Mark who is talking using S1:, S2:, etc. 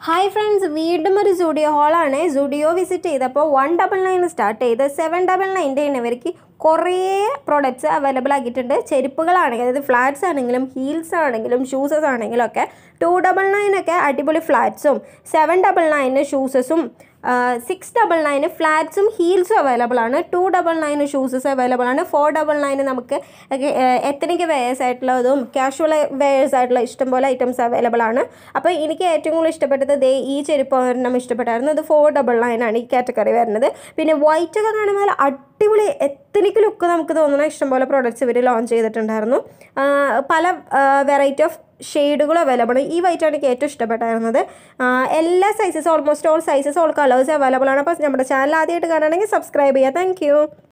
S1: hi friends വീണ്ടും ഒരു Zudio ഹോളാണ് സുഡിയോ വിസിറ്റ് ചെയ്തപ്പോൾ വൺ ഡബിൾ നയൻ സ്റ്റാർട്ട് ചെയ്ത് സെവൻ ഡബിൾ നയൻ്റെ ഇവർക്ക് കുറേ പ്രോഡക്റ്റ്സ് അവൈലബിൾ ആക്കിയിട്ടുണ്ട് ചെരുപ്പുകളാണെങ്കിലും അതായത് ഫ്ലാറ്റ്സ് ആണെങ്കിലും ഹീൽസ് ആണെങ്കിലും ഷൂസസ് ആണെങ്കിലും ഒക്കെ ടു ഡബിൾ നയനൊക്കെ അടിപൊളി ഫ്ലാറ്റ്സും സെവൻ ഡബിൾ നയന് ഷൂസസും സിക്സ് ഡബിൾ നയന് ഫ്ലാറ്റ്സും ഹീൽസും അവൈലബിൾ ആണ് ടു ഡബിൾ നയന് ഷൂസസ് അവൈലബിൾ ആണ് ഫോർ ഡബിൾ നയന് നമുക്ക് എത്തനിക് വെയേഴ്സ് ആയിട്ടുള്ളതും കാഷ്വൽ വെയേഴ്സ് ആയിട്ടുള്ള ഇഷ്ടംപോലെ ഐറ്റംസ് അവൈലബിൾ ആണ് അപ്പോൾ എനിക്ക് ഏറ്റവും കൂടുതൽ ഇഷ്ടപ്പെട്ടത് ദേ ഈ ചെരുപ്പ് ഒരെണ്ണം ഇഷ്ടപ്പെട്ടായിരുന്നു ഇത് ഫോർ ഡബിൾ നയൻ ആണ് ഈ കാറ്റഗറി വരുന്നത് പിന്നെ വൈറ്റ് ഒക്കെ കാണുമ്പോൾ അടിപൊളി എത്തനിക് ലുക്ക് നമുക്ക് തോന്നുന്ന ഇഷ്ടംപോലെ പ്രോഡക്റ്റ്സ് ഇവർ ലോഞ്ച് ചെയ്തിട്ടുണ്ടായിരുന്നു ആ, പല വെറൈറ്റി ഓഫ് ഷെയ്ഡുകൾ അവൈലബിൾ ഈ വൈറ്റാണ് എനിക്ക് ഏറ്റവും ഇഷ്ടപ്പെട്ടായിരുന്നത് ആ, എല്ലാ sizes almost all sizes all colours available ആണ് അപ്പോൾ നമ്മുടെ ചാനൽ ആദ്യമായിട്ട് കാണുകയാണെങ്കിൽ സബ്സ്ക്രൈബ് ചെയ്യുക താങ്ക്